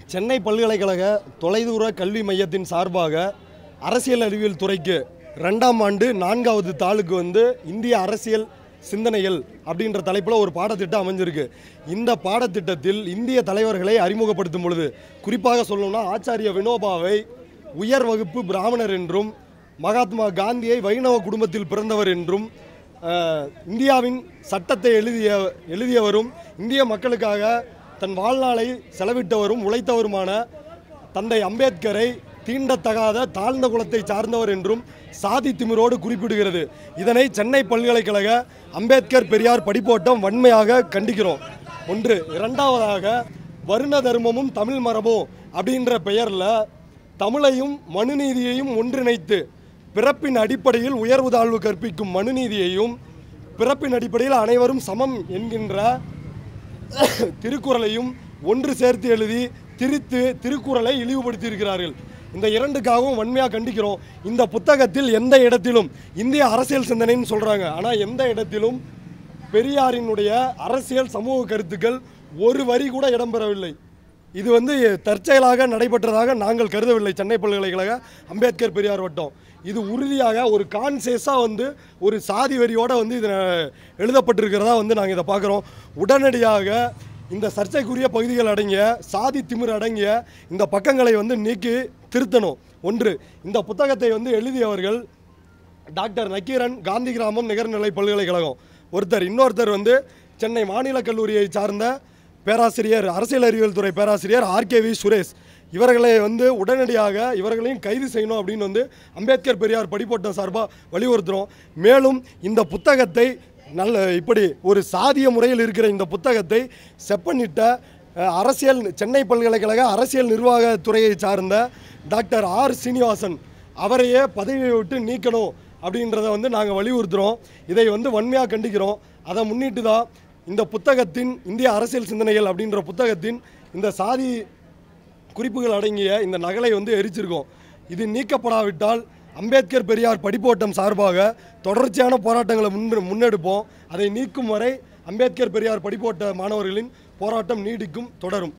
சென்னை பல்கலைக்கழக தொலைதூர கல்வி மையத்தின் சார்பாக அரசியல் அறிவியல் துறைக்கு ரெண்டாம் ஆண்டு நான்காவது தாளுக்கு வந்து இந்திய அரசியல் சிந்தனைகள் அப்படின்ற தலைப்பில் ஒரு பாடத்திட்டம் அமைஞ்சிருக்கு இந்த பாடத்திட்டத்தில் இந்திய தலைவர்களை அறிமுகப்படுத்தும் பொழுது குறிப்பாக சொல்லணும்னா ஆச்சாரிய வினோபாவை உயர் வகுப்பு பிராமணர் என்றும் மகாத்மா காந்தியை வைணவ குடும்பத்தில் பிறந்தவர் என்றும் அஹ், இந்தியாவின் சட்டத்தை எழுதிய எழுதியவரும் இந்திய மக்களுக்காக தன் வாழ்நாளை செலவிட்டவரும் உழைத்தவருமான தந்தை அம்பேத்கரை தீண்டத்தகாத தாழ்ந்த குலத்தை சார்ந்தவர் என்றும் சாதி திமிரோடு குறிப்பிடுகிறது இதனை சென்னை பல்கலைக்கழக அம்பேத்கர் பெரியார் படிப்போட்டம் வன்மையாக கண்டிக்கிறோம் ஒன்று இரண்டாவதாக வருண தர்மமும் தமிழ் மரபும் அப்படின்ற பெயரில் தமிழையும் மனுநீதியையும் ஒன்றிணைத்து பிறப்பின் அடிப்படையில் உயர்வு தாழ்வு கற்பிக்கும் மனுநீதியையும் பிறப்பின் அடிப்படையில் அனைவரும் சமம் என்கின்ற திருக்குறளையும் ஒன்று சேர்த்து எழுதி திரித்து திருக்குறளை இழிவுபடுத்தி இருக்கிறார்கள் இந்த இரண்டுக்காகவும் வன்மையாக கண்டிக்கிறோம் இந்த புத்தகத்தில் எந்த இடத்திலும் இந்திய அரசியல் சிந்தனைன்னு சொல்கிறாங்க ஆனால் எந்த இடத்திலும் பெரியாரினுடைய அரசியல் சமூக கருத்துக்கள் ஒரு வரி கூட இடம்பெறவில்லை இது வந்து தற்செயலாக நடைபெற்றதாக நாங்கள் கருதவில்லை சென்னை பல்கலைக்கழக அம்பேத்கர் பெரியார் வட்டம் இது உறுதியாக ஒரு கான்சேஸாக வந்து ஒரு சாதி வரியோட வந்து இது எழுதப்பட்டிருக்கிறதா வந்து நாங்கள் இதை பார்க்குறோம் உடனடியாக இந்த சர்ச்சைக்குரிய பகுதிகள் அடங்கிய சாதி திமிர் அடங்கிய இந்த பக்கங்களை வந்து நீக்கி திருத்தணும் ஒன்று இந்த புத்தகத்தை வந்து எழுதியவர்கள் டாக்டர் நக்கீரன் காந்தி கிராமம் நிகர்நிலை பல்கலைக்கழகம் ஒருத்தர் இன்னொருத்தர் வந்து சென்னை மாநில கல்லூரியை சார்ந்த பேராசிரியர் அரசியல் அறிவியல் துறை பேராசிரியர் ஆர்கேவி சுரேஷ் இவர்களை வந்து உடனடியாக இவர்களையும் கைது செய்யணும் அப்படின்னு வந்து அம்பேத்கர் பெரியார் படிப்போட்டம் சார்பாக வலியுறுத்துகிறோம் மேலும் இந்த புத்தகத்தை நல்ல இப்படி ஒரு சாதிய முறையில் இருக்கிற இந்த புத்தகத்தை செப்பனிட்ட அஹ், அரசியல் சென்னை பல்கலைக்கழக அரசியல் நிர்வாகத் துறையை சார்ந்த டாக்டர் ஆர் சீனிவாசன் அவரையே பதவியை விட்டு நீக்கணும் அப்படின்றத வந்து நாங்கள் வலியுறுத்துகிறோம் இதை வந்து வன்மையாக கண்டிக்கிறோம் அதை முன்னிட்டு தான் இந்த புத்தகத்தின் இந்திய அரசியல் சிந்தனைகள் அப்படின்ற புத்தகத்தின் இந்த சாதி குறிப்புகள் அடங்கிய இந்த நகலை வந்து எரிச்சிருக்கோம் இது நீக்கப்படாவிட்டால் அம்பேத்கர் பெரியார் படிப்போட்டம் சார்பாக தொடர்ச்சியான போராட்டங்களை முன் முன்னெடுப்போம் அதை நீக்கும் வரை அம்பேத்கர் பெரியார் படிப்போட்ட மாணவர்களின் போராட்டம் நீடிக்கும் தொடரும்